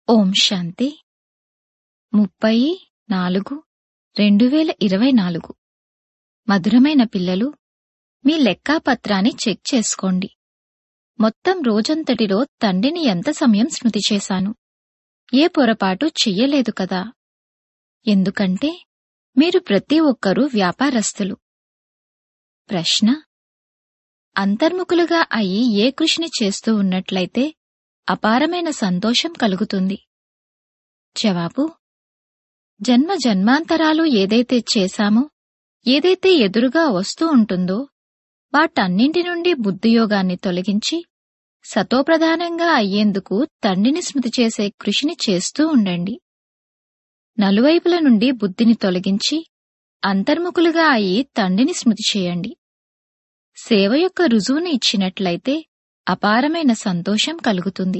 ఓం శాంతి ముప్పై నాలుగు రెండు వేల ఇరవై నాలుగు మధురమైన పిల్లలు మీ లెక్కాపత్రాన్ని చెక్ చేసుకోండి మొత్తం రోజంతటిలో తండ్రిని ఎంత సమయం స్మృతి చేశాను ఏ పొరపాటు చెయ్యలేదు కదా ఎందుకంటే మీరు ప్రతి ఒక్కరూ వ్యాపారస్తులు ప్రశ్న అంతర్ముఖులుగా అయి ఏ కృషిని చేస్తూ ఉన్నట్లయితే అపారమైన సంతోషం కలుగుతుంది జవాబు జన్మ జన్మాంతరాలు ఏదైతే చేశామో ఏదైతే ఎదురుగా వస్తూ ఉంటుందో వాటన్నింటి నుండి బుద్ధియోగాన్ని తొలగించి సతోప్రధానంగా అయ్యేందుకు తండ్రిని స్మృతి చేసే కృషిని చేస్తూ ఉండండి నలువైపుల నుండి బుద్ధిని తొలగించి అంతర్ముఖులుగా అయి తండ్రిని స్మృతి చేయండి సేవ యొక్క రుజువుని ఇచ్చినట్లయితే అపారమైన సంతోషం కలుగుతుంది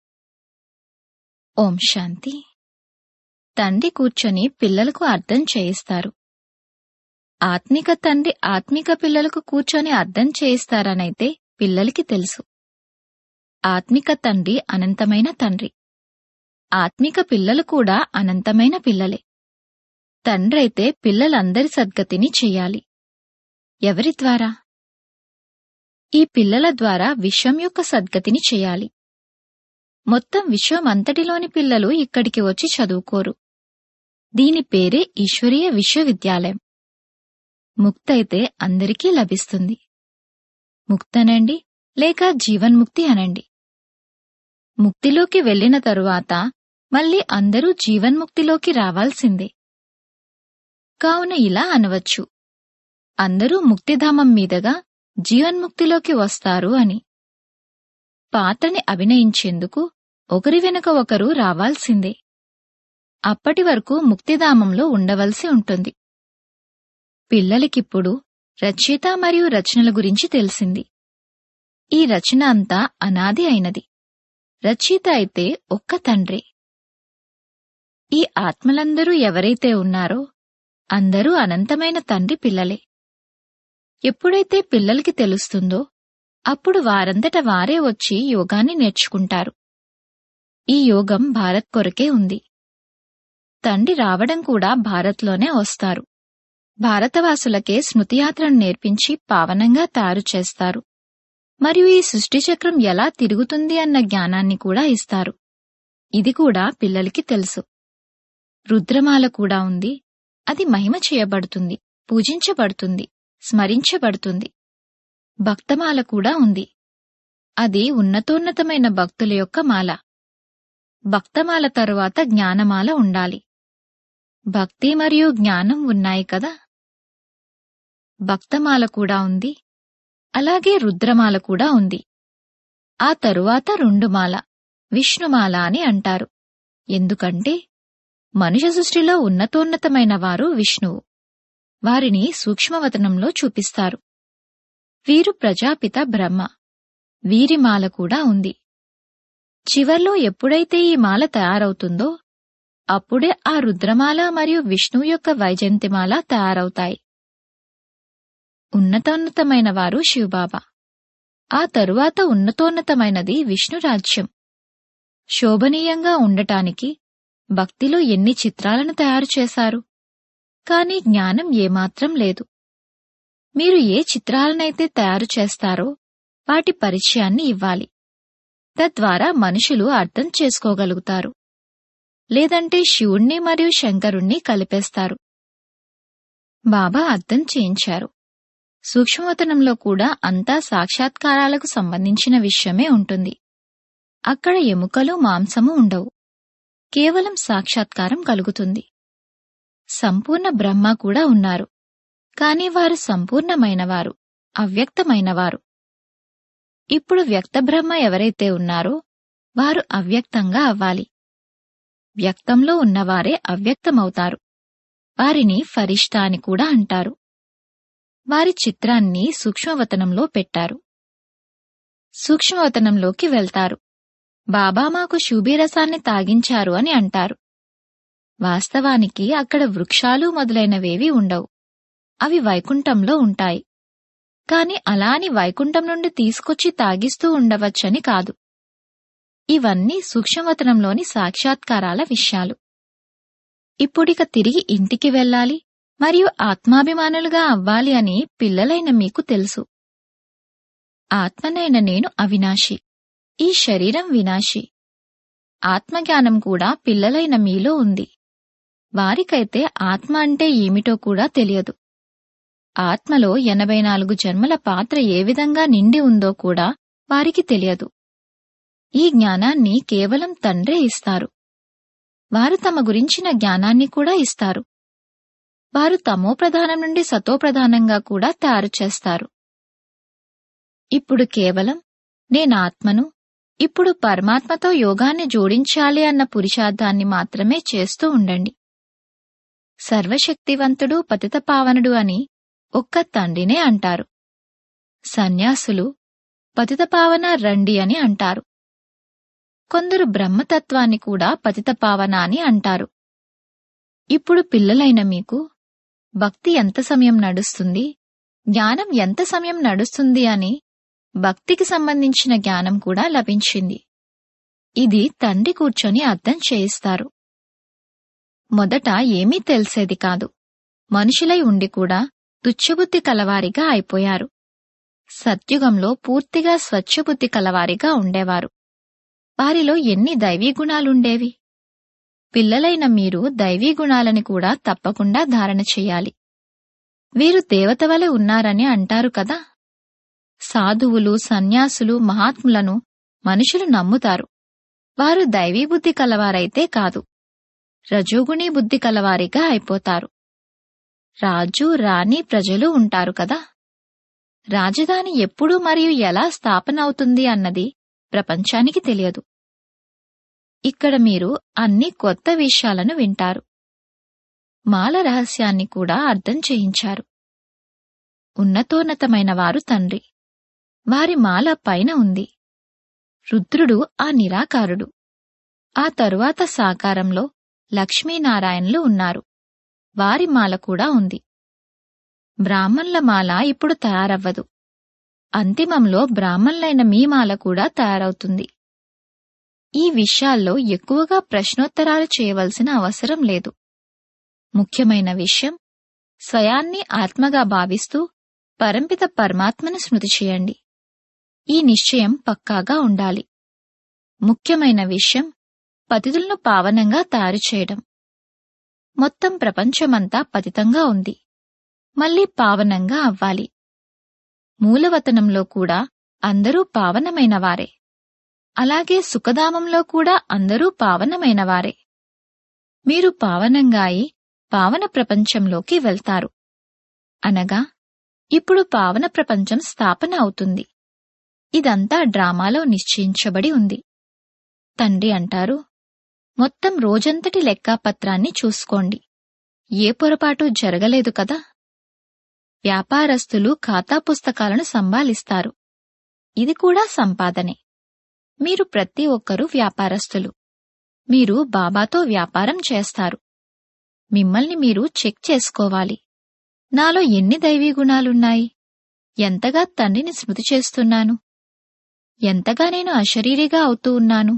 ఓం శాంతి తండ్రి కూర్చొని పిల్లలకు అర్థం చేయిస్తారు ఆత్మిక తండ్రి ఆత్మిక పిల్లలకు కూర్చొని అర్థం చేయిస్తారనైతే పిల్లలకి తెలుసు ఆత్మిక తండ్రి అనంతమైన తండ్రి ఆత్మిక పిల్లలు కూడా అనంతమైన పిల్లలే తండ్రైతే పిల్లలందరి సద్గతిని చెయ్యాలి ఎవరి ద్వారా ఈ పిల్లల ద్వారా విశ్వం యొక్క సద్గతిని చేయాలి మొత్తం విశ్వం అంతటిలోని పిల్లలు ఇక్కడికి వచ్చి చదువుకోరు దీని పేరే ఈశ్వరీయ విశ్వవిద్యాలయం ముక్తైతే అందరికీ లభిస్తుంది ముక్తనండి లేక జీవన్ముక్తి అనండి ముక్తిలోకి వెళ్లిన తరువాత మళ్ళీ అందరూ జీవన్ముక్తిలోకి రావాల్సిందే కావున ఇలా అనవచ్చు అందరూ ముక్తిధామం మీదుగా జీవన్ముక్తిలోకి వస్తారు అని పాత్రని అభినయించేందుకు ఒకరి వెనుక ఒకరు రావాల్సిందే అప్పటి వరకు ముక్తిధామంలో ఉండవలసి ఉంటుంది పిల్లలకిప్పుడు రచయిత మరియు రచనల గురించి తెలిసింది ఈ రచన అంతా అనాది అయినది రచయిత అయితే ఒక్క తండ్రే ఈ ఆత్మలందరూ ఎవరైతే ఉన్నారో అందరూ అనంతమైన తండ్రి పిల్లలే ఎప్పుడైతే పిల్లలకి తెలుస్తుందో అప్పుడు వారంతట వారే వచ్చి యోగాన్ని నేర్చుకుంటారు ఈ యోగం భారత్ కొరకే ఉంది తండ్రి రావడం కూడా భారత్లోనే వస్తారు భారతవాసులకే స్మృతియాత్రను నేర్పించి పావనంగా తయారు చేస్తారు మరియు ఈ సృష్టి చక్రం ఎలా తిరుగుతుంది అన్న జ్ఞానాన్ని కూడా ఇస్తారు ఇది కూడా పిల్లలకి తెలుసు రుద్రమాల కూడా ఉంది అది మహిమ చేయబడుతుంది పూజించబడుతుంది స్మరించబడుతుంది భక్తమాల కూడా ఉంది అది ఉన్నతోన్నతమైన భక్తుల యొక్క మాల భక్తమాల తరువాత జ్ఞానమాల ఉండాలి భక్తి మరియు జ్ఞానం ఉన్నాయి కదా భక్తమాల కూడా ఉంది అలాగే రుద్రమాల కూడా ఉంది ఆ తరువాత రెండుమాల విష్ణుమాల అని అంటారు ఎందుకంటే మనుష్య సృష్టిలో ఉన్నతోన్నతమైన వారు విష్ణువు వారిని సూక్ష్మవతనంలో చూపిస్తారు వీరు ప్రజాపిత బ్రహ్మ వీరి మాల కూడా ఉంది చివర్లో ఎప్పుడైతే ఈ మాల తయారవుతుందో అప్పుడే ఆ రుద్రమాల మరియు విష్ణువు యొక్క వైజయంతిమాల తయారవుతాయి ఉన్నతోన్నతమైన వారు శివబాబా ఆ తరువాత ఉన్నతోన్నతమైనది విష్ణు రాజ్యం శోభనీయంగా ఉండటానికి భక్తిలో ఎన్ని చిత్రాలను తయారు చేశారు కాని జ్ఞానం ఏమాత్రం లేదు మీరు ఏ చిత్రాలనైతే తయారు చేస్తారో వాటి పరిచయాన్ని ఇవ్వాలి తద్వారా మనుషులు అర్థం చేసుకోగలుగుతారు లేదంటే శివుణ్ణి మరియు శంకరుణ్ణి కలిపేస్తారు బాబా అర్థం చేయించారు సూక్ష్మవతనంలో కూడా అంతా సాక్షాత్కారాలకు సంబంధించిన విషయమే ఉంటుంది అక్కడ ఎముకలు మాంసము ఉండవు కేవలం సాక్షాత్కారం కలుగుతుంది సంపూర్ణ బ్రహ్మ కూడా ఉన్నారు కాని వారు సంపూర్ణమైనవారు అవ్యక్తమైనవారు ఇప్పుడు వ్యక్త బ్రహ్మ ఎవరైతే ఉన్నారో వారు అవ్యక్తంగా అవ్వాలి వ్యక్తంలో ఉన్నవారే అవ్యక్తమవుతారు వారిని ఫరిష్ఠా అని కూడా అంటారు వారి చిత్రాన్ని సూక్ష్మవతనంలో పెట్టారు సూక్ష్మవతనంలోకి వెళ్తారు బాబా మాకు శూబీరసాన్ని తాగించారు అని అంటారు వాస్తవానికి అక్కడ వృక్షాలు మొదలైనవేవి ఉండవు అవి వైకుంఠంలో ఉంటాయి కాని అలాని వైకుంఠం నుండి తీసుకొచ్చి తాగిస్తూ ఉండవచ్చని కాదు ఇవన్నీ సూక్ష్మవతనంలోని సాక్షాత్కారాల విషయాలు ఇప్పుడిక తిరిగి ఇంటికి వెళ్ళాలి మరియు ఆత్మాభిమానులుగా అవ్వాలి అని పిల్లలైన మీకు తెలుసు ఆత్మనైన నేను అవినాశి ఈ శరీరం వినాశి ఆత్మజ్ఞానం కూడా పిల్లలైన మీలో ఉంది వారికైతే ఆత్మ అంటే ఏమిటో కూడా తెలియదు ఆత్మలో ఎనభై నాలుగు జన్మల పాత్ర ఏ విధంగా నిండి ఉందో కూడా వారికి తెలియదు ఈ జ్ఞానాన్ని కేవలం తండ్రే ఇస్తారు వారు తమ గురించిన జ్ఞానాన్ని కూడా ఇస్తారు వారు తమో ప్రధానం నుండి సతో ప్రధానంగా కూడా తయారు చేస్తారు ఇప్పుడు కేవలం నేను ఆత్మను ఇప్పుడు పరమాత్మతో యోగాన్ని జోడించాలి అన్న పురుషార్థాన్ని మాత్రమే చేస్తూ ఉండండి సర్వశక్తివంతుడు పతితపావనుడు అని ఒక్క తండ్రినే అంటారు సన్యాసులు పతితపావన రండి అని అంటారు కొందరు బ్రహ్మతత్వాన్ని కూడా పతితపావన అని అంటారు ఇప్పుడు పిల్లలైన మీకు భక్తి ఎంత సమయం నడుస్తుంది జ్ఞానం ఎంత సమయం నడుస్తుంది అని భక్తికి సంబంధించిన జ్ఞానం కూడా లభించింది ఇది తండ్రి కూర్చొని అర్థం చేయిస్తారు మొదట ఏమీ తెలిసేది కాదు మనుషులై ఉండి కూడా తుచ్చబుద్ధి కలవారిగా అయిపోయారు సత్యుగంలో పూర్తిగా స్వచ్ఛబుద్ధి కలవారిగా ఉండేవారు వారిలో ఎన్ని దైవీ గుణాలుండేవి పిల్లలైన మీరు దైవీ గుణాలని కూడా తప్పకుండా ధారణ చెయ్యాలి వీరు దేవత వలె ఉన్నారని అంటారు కదా సాధువులు సన్యాసులు మహాత్ములను మనుషులు నమ్ముతారు వారు దైవీ బుద్ధి కలవారైతే కాదు రజోగుణీ బుద్ధి కలవారిగా అయిపోతారు రాజు రాణి ప్రజలు ఉంటారు కదా రాజధాని ఎప్పుడు మరియు ఎలా స్థాపన అవుతుంది అన్నది ప్రపంచానికి తెలియదు ఇక్కడ మీరు అన్ని కొత్త విషయాలను వింటారు మాల రహస్యాన్ని కూడా అర్థం చేయించారు ఉన్నతోన్నతమైన వారు తండ్రి వారి మాల పైన ఉంది రుద్రుడు ఆ నిరాకారుడు ఆ తరువాత సాకారంలో లక్ష్మీనారాయణలు ఉన్నారు వారి మాల కూడా ఉంది బ్రాహ్మణుల మాల ఇప్పుడు తయారవ్వదు అంతిమంలో బ్రాహ్మణులైన మీ మాల కూడా తయారవుతుంది ఈ విషయాల్లో ఎక్కువగా ప్రశ్నోత్తరాలు చేయవలసిన అవసరం లేదు ముఖ్యమైన విషయం స్వయాన్ని ఆత్మగా భావిస్తూ పరంపిత పరమాత్మను స్మృతి చేయండి ఈ నిశ్చయం పక్కాగా ఉండాలి ముఖ్యమైన విషయం పతితులను పావనంగా తయారు చేయడం మొత్తం ప్రపంచమంతా పతితంగా ఉంది మళ్ళీ పావనంగా అవ్వాలి మూలవతనంలో కూడా అందరూ పావనమైన వారే అలాగే సుఖధామంలో కూడా అందరూ పావనమైన వారే మీరు పావనంగా అయి పావన ప్రపంచంలోకి వెళ్తారు అనగా ఇప్పుడు పావన ప్రపంచం స్థాపన అవుతుంది ఇదంతా డ్రామాలో నిశ్చయించబడి ఉంది తండ్రి అంటారు మొత్తం రోజంతటి లెక్కాపత్రాన్ని చూసుకోండి ఏ పొరపాటు జరగలేదు కదా వ్యాపారస్తులు ఖాతా పుస్తకాలను సంభాలిస్తారు ఇది కూడా సంపాదనే మీరు ప్రతి ఒక్కరూ వ్యాపారస్తులు మీరు బాబాతో వ్యాపారం చేస్తారు మిమ్మల్ని మీరు చెక్ చేసుకోవాలి నాలో ఎన్ని దైవీ గుణాలున్నాయి ఎంతగా తండ్రిని స్మృతి చేస్తున్నాను ఎంతగా నేను అశరీరిగా అవుతూ ఉన్నాను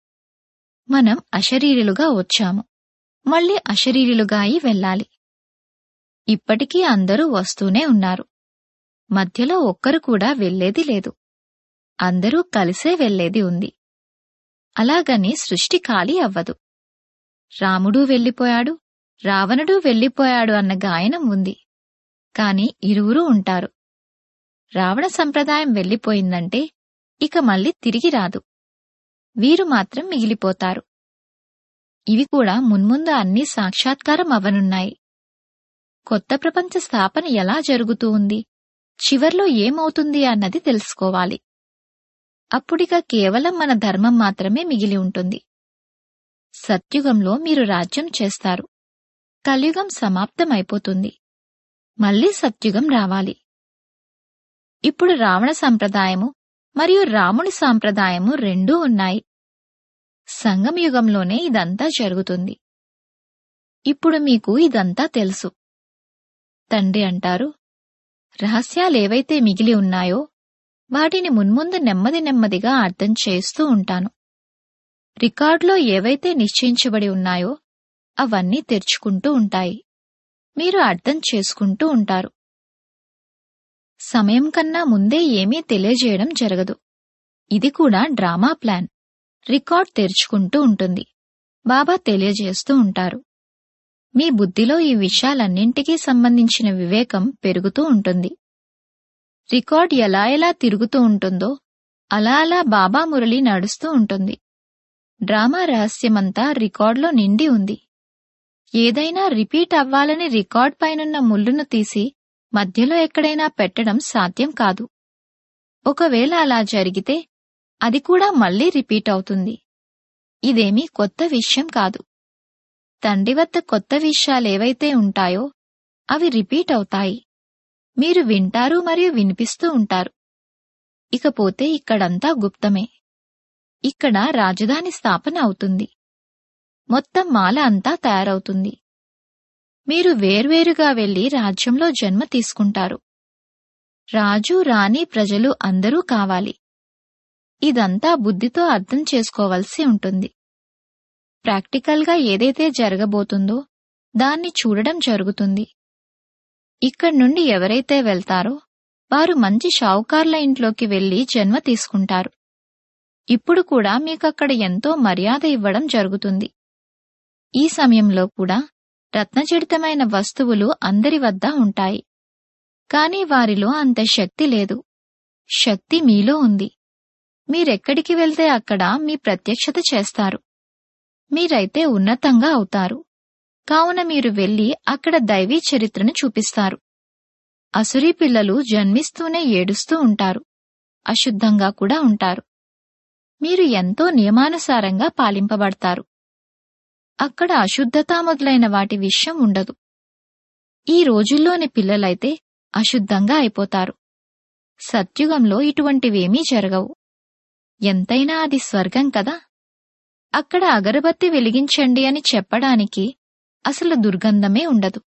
మనం అశరీరులుగా వచ్చాము మళ్ళీ అశరీరులుగా అయి వెళ్ళాలి ఇప్పటికీ అందరూ వస్తూనే ఉన్నారు మధ్యలో ఒక్కరు కూడా వెళ్లేది లేదు అందరూ కలిసే వెళ్లేది ఉంది అలాగని సృష్టి ఖాళీ అవ్వదు రాముడు వెళ్ళిపోయాడు రావణుడు వెళ్ళిపోయాడు అన్న గాయనం ఉంది కాని ఇరువురూ ఉంటారు రావణ సంప్రదాయం వెళ్ళిపోయిందంటే ఇక మళ్ళీ తిరిగి రాదు వీరు మాత్రం మిగిలిపోతారు ఇవి కూడా మున్ముందు అన్నీ సాక్షాత్కారం అవనున్నాయి కొత్త ప్రపంచ స్థాపన ఎలా జరుగుతూ ఉంది చివర్లో ఏమవుతుంది అన్నది తెలుసుకోవాలి అప్పుడిక కేవలం మన ధర్మం మాత్రమే మిగిలి ఉంటుంది సత్యుగంలో మీరు రాజ్యం చేస్తారు కలియుగం సమాప్తమైపోతుంది మళ్ళీ సత్యుగం రావాలి ఇప్పుడు రావణ సంప్రదాయము మరియు రాముని సాంప్రదాయము రెండూ ఉన్నాయి సంగమయుగంలోనే ఇదంతా జరుగుతుంది ఇప్పుడు మీకు ఇదంతా తెలుసు తండ్రి అంటారు రహస్యాలేవైతే మిగిలి ఉన్నాయో వాటిని మున్ముందు నెమ్మది నెమ్మదిగా అర్థం చేస్తూ ఉంటాను రికార్డులో ఏవైతే నిశ్చయించబడి ఉన్నాయో అవన్నీ తెరుచుకుంటూ ఉంటాయి మీరు అర్థం చేసుకుంటూ ఉంటారు సమయం కన్నా ముందే ఏమీ తెలియజేయడం జరగదు ఇది కూడా డ్రామా ప్లాన్ రికార్డ్ తెరుచుకుంటూ ఉంటుంది బాబా తెలియజేస్తూ ఉంటారు మీ బుద్ధిలో ఈ విషయాలన్నింటికీ సంబంధించిన వివేకం పెరుగుతూ ఉంటుంది రికార్డ్ ఎలా ఎలా తిరుగుతూ ఉంటుందో అలా అలా బాబా మురళి నడుస్తూ ఉంటుంది డ్రామా రహస్యమంతా రికార్డులో నిండి ఉంది ఏదైనా రిపీట్ అవ్వాలని రికార్డ్ పైనున్న ముళ్ళును తీసి మధ్యలో ఎక్కడైనా పెట్టడం సాధ్యం కాదు ఒకవేళ అలా జరిగితే అది కూడా మళ్ళీ రిపీట్ అవుతుంది ఇదేమీ కొత్త విషయం కాదు తండ్రి వద్ద కొత్త విషయాలేవైతే ఉంటాయో అవి రిపీట్ అవుతాయి మీరు వింటారు మరియు వినిపిస్తూ ఉంటారు ఇకపోతే ఇక్కడంతా గుప్తమే ఇక్కడ రాజధాని స్థాపన అవుతుంది మొత్తం మాల అంతా తయారవుతుంది మీరు వేర్వేరుగా వెళ్లి రాజ్యంలో జన్మ తీసుకుంటారు రాజు రాణి ప్రజలు అందరూ కావాలి ఇదంతా బుద్ధితో అర్థం చేసుకోవలసి ఉంటుంది ప్రాక్టికల్గా ఏదైతే జరగబోతుందో దాన్ని చూడడం జరుగుతుంది ఇక్కడి నుండి ఎవరైతే వెళ్తారో వారు మంచి షావుకార్ల ఇంట్లోకి వెళ్లి జన్మ తీసుకుంటారు ఇప్పుడు కూడా మీకక్కడ ఎంతో మర్యాద ఇవ్వడం జరుగుతుంది ఈ సమయంలో కూడా రత్నజడితమైన వస్తువులు అందరి వద్ద ఉంటాయి కాని వారిలో అంత శక్తి లేదు శక్తి మీలో ఉంది మీరెక్కడికి వెళ్తే అక్కడ మీ ప్రత్యక్షత చేస్తారు మీరైతే ఉన్నతంగా అవుతారు కావున మీరు వెళ్లి అక్కడ దైవీ చరిత్రను చూపిస్తారు అసురీ పిల్లలు జన్మిస్తూనే ఏడుస్తూ ఉంటారు అశుద్ధంగా కూడా ఉంటారు మీరు ఎంతో నియమానుసారంగా పాలింపబడతారు అక్కడ అశుద్ధత మొదలైన వాటి విషయం ఉండదు ఈ రోజుల్లోని పిల్లలైతే అశుద్ధంగా అయిపోతారు సత్యుగంలో ఇటువంటివేమీ జరగవు ఎంతైనా అది స్వర్గం కదా అక్కడ అగరబత్తి వెలిగించండి అని చెప్పడానికి అసలు దుర్గంధమే ఉండదు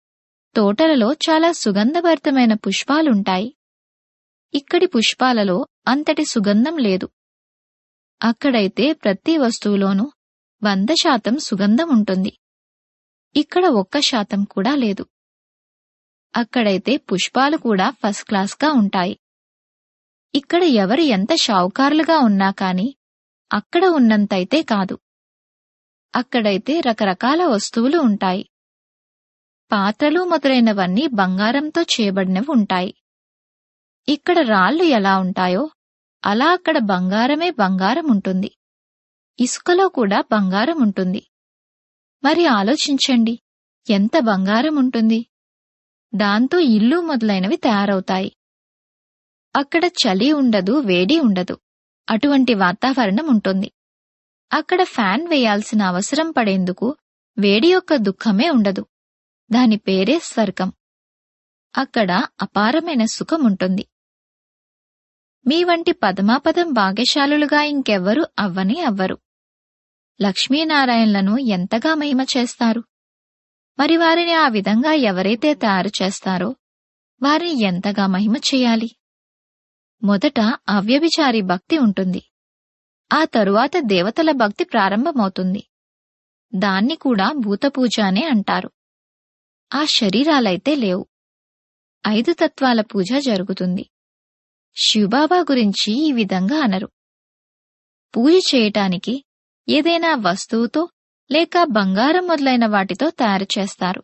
తోటలలో చాలా సుగంధభరితమైన పుష్పాలుంటాయి ఇక్కడి పుష్పాలలో అంతటి సుగంధం లేదు అక్కడైతే ప్రతి వస్తువులోనూ వంద శాతం సుగంధం ఉంటుంది ఇక్కడ ఒక్క శాతం కూడా లేదు అక్కడైతే పుష్పాలు కూడా ఫస్ట్ క్లాస్గా ఉంటాయి ఇక్కడ ఎవరు ఎంత షావుకారులుగా ఉన్నా కాని అక్కడ ఉన్నంతైతే కాదు అక్కడైతే రకరకాల వస్తువులు ఉంటాయి పాత్రలు మొదలైనవన్నీ బంగారంతో చేయబడినవి ఉంటాయి ఇక్కడ రాళ్లు ఎలా ఉంటాయో అలా అక్కడ బంగారమే బంగారం ఉంటుంది ఇసుకలో కూడా బంగారం ఉంటుంది మరి ఆలోచించండి ఎంత బంగారం ఉంటుంది దాంతో ఇల్లు మొదలైనవి తయారవుతాయి అక్కడ చలి ఉండదు వేడి ఉండదు అటువంటి వాతావరణం ఉంటుంది అక్కడ ఫ్యాన్ వేయాల్సిన అవసరం పడేందుకు వేడి యొక్క దుఃఖమే ఉండదు దాని పేరే స్వర్గం అక్కడ అపారమైన సుఖం ఉంటుంది మీ వంటి పదమాపదం భాగ్యశాలులుగా ఇంకెవ్వరూ అవ్వని అవ్వరు లక్ష్మీనారాయణలను ఎంతగా మహిమ చేస్తారు మరి వారిని ఆ విధంగా ఎవరైతే తయారు చేస్తారో వారిని ఎంతగా మహిమ చేయాలి మొదట అవ్యభిచారి భక్తి ఉంటుంది ఆ తరువాత దేవతల భక్తి ప్రారంభమవుతుంది దాన్ని కూడా భూతపూజ అనే అంటారు ఆ శరీరాలైతే లేవు ఐదు తత్వాల పూజ జరుగుతుంది శివబాబా గురించి ఈ విధంగా అనరు పూజ చేయటానికి ఏదైనా వస్తువుతో లేక బంగారం మొదలైన వాటితో తయారు చేస్తారు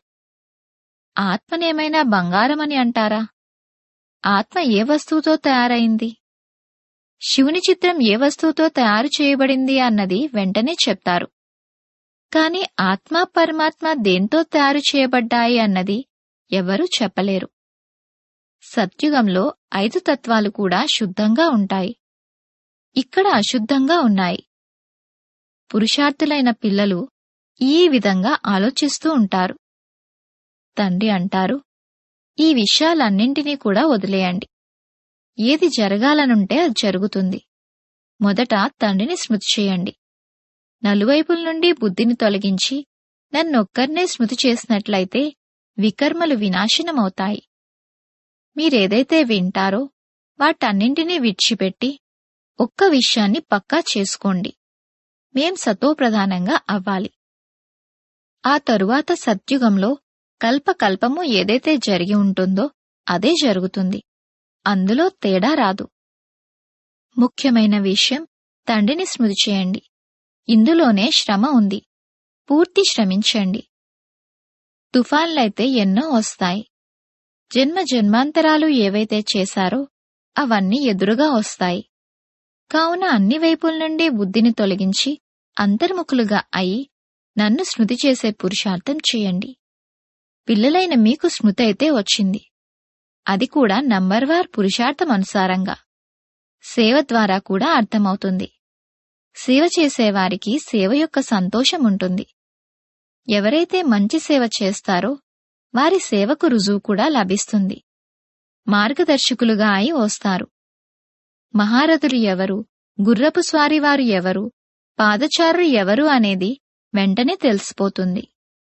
ఆత్మనేమైనా బంగారం అని అంటారా ఆత్మ ఏ వస్తువుతో తయారైంది శివుని చిత్రం ఏ వస్తువుతో తయారు చేయబడింది అన్నది వెంటనే చెప్తారు కాని ఆత్మ పరమాత్మ దేంతో తయారు చేయబడ్డాయి అన్నది ఎవరూ చెప్పలేరు సత్యుగంలో ఐదు తత్వాలు కూడా శుద్ధంగా ఉంటాయి ఇక్కడ అశుద్ధంగా ఉన్నాయి పురుషార్థులైన పిల్లలు ఈ విధంగా ఆలోచిస్తూ ఉంటారు తండ్రి అంటారు ఈ విషయాలన్నింటినీ కూడా వదిలేయండి ఏది జరగాలనుంటే అది జరుగుతుంది మొదట తండ్రిని స్మృతి చేయండి నలువైపుల నుండి బుద్ధిని తొలగించి నన్నొక్కర్నే స్మృతి చేసినట్లయితే వికర్మలు వినాశనమవుతాయి మీరేదైతే వింటారో వాటన్నింటినీ విడిచిపెట్టి ఒక్క విషయాన్ని పక్కా చేసుకోండి మేం సతోప్రధానంగా అవ్వాలి ఆ తరువాత సత్యుగంలో కల్పకల్పము ఏదైతే జరిగి ఉంటుందో అదే జరుగుతుంది అందులో తేడా రాదు ముఖ్యమైన విషయం తండ్రిని స్మృతి చేయండి ఇందులోనే శ్రమ ఉంది పూర్తి శ్రమించండి తుఫాన్లైతే ఎన్నో వస్తాయి జన్మ జన్మాంతరాలు ఏవైతే చేశారో అవన్నీ ఎదురుగా వస్తాయి కావున అన్ని వైపుల నుండి బుద్ధిని తొలగించి అంతర్ముఖులుగా అయి నన్ను స్మృతి చేసే పురుషార్థం చేయండి పిల్లలైన మీకు స్మృతి అయితే వచ్చింది అది కూడా నంబర్వార్ పురుషార్థం అనుసారంగా సేవ ద్వారా కూడా అర్థమవుతుంది సేవ చేసేవారికి సేవ యొక్క సంతోషం ఉంటుంది ఎవరైతే మంచి సేవ చేస్తారో వారి సేవకు రుజువు కూడా లభిస్తుంది మార్గదర్శకులుగా అయి వస్తారు మహారథులు ఎవరు గుర్రపు స్వారివారు ఎవరు పాదచారులు ఎవరు అనేది వెంటనే తెలిసిపోతుంది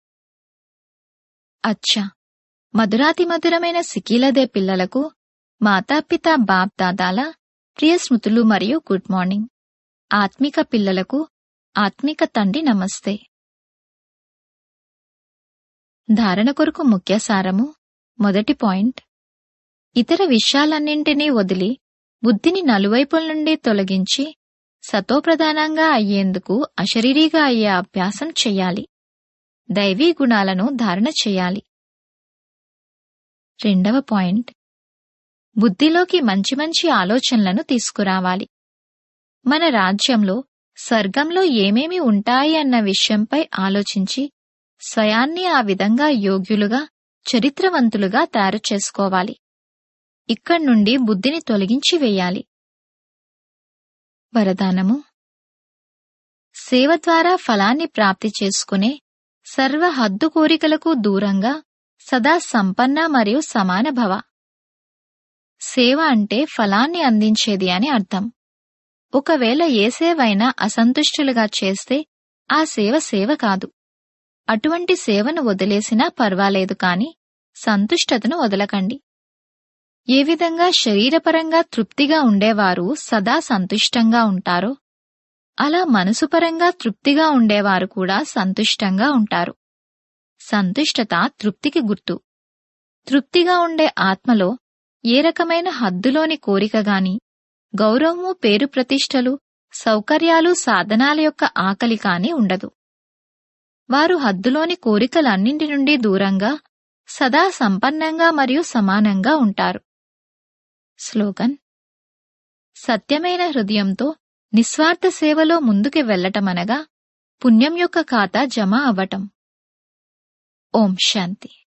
అచ్చా మధురాతి మధురమైన సికీలదే పిల్లలకు మాతాపిత బాప్ దాదాల ప్రియ స్మృతులు మరియు గుడ్ మార్నింగ్ ఆత్మిక పిల్లలకు ఆత్మిక తండ్రి నమస్తే ధారణ కొరకు ముఖ్య సారము మొదటి పాయింట్ ఇతర విషయాలన్నింటినీ వదిలి బుద్ధిని నలువైపుల నుండి తొలగించి సతోప్రధానంగా అయ్యేందుకు అశరీరీగా అయ్యే అభ్యాసం చెయ్యాలి దైవీ గుణాలను ధారణ చెయ్యాలి రెండవ పాయింట్ బుద్ధిలోకి మంచి మంచి ఆలోచనలను తీసుకురావాలి మన రాజ్యంలో స్వర్గంలో ఏమేమి ఉంటాయి అన్న విషయంపై ఆలోచించి స్వయాన్ని ఆ విధంగా యోగ్యులుగా చరిత్రవంతులుగా తయారు చేసుకోవాలి ఇక్కడి నుండి బుద్ధిని తొలగించి వేయాలి వరదానము సేవ ద్వారా ఫలాన్ని ప్రాప్తి చేసుకునే సర్వ హద్దు కోరికలకు దూరంగా సదా సంపన్న మరియు సమాన భవ సేవ అంటే ఫలాన్ని అందించేది అని అర్థం ఒకవేళ ఏ సేవైనా అసంతుష్టులుగా చేస్తే ఆ సేవ సేవ కాదు అటువంటి సేవను వదిలేసినా పర్వాలేదు కాని సంతుష్టతను వదలకండి ఏ విధంగా శరీరపరంగా తృప్తిగా ఉండేవారు సదా సంతుష్టంగా ఉంటారో అలా మనసుపరంగా తృప్తిగా ఉండేవారు కూడా సంతుష్టంగా ఉంటారు సంతుష్టత తృప్తికి గుర్తు తృప్తిగా ఉండే ఆత్మలో ఏ రకమైన హద్దులోని కోరిక గాని గౌరవము పేరు ప్రతిష్టలు సౌకర్యాలు సాధనాల యొక్క ఆకలి కాని ఉండదు వారు హద్దులోని కోరికలన్నింటి నుండి దూరంగా సదా సంపన్నంగా మరియు సమానంగా ఉంటారు స్లోగన్ సత్యమైన హృదయంతో నిస్వార్థ సేవలో ముందుకు వెళ్లటమనగా పుణ్యం యొక్క ఖాతా జమ అవ్వటం ఓం శాంతి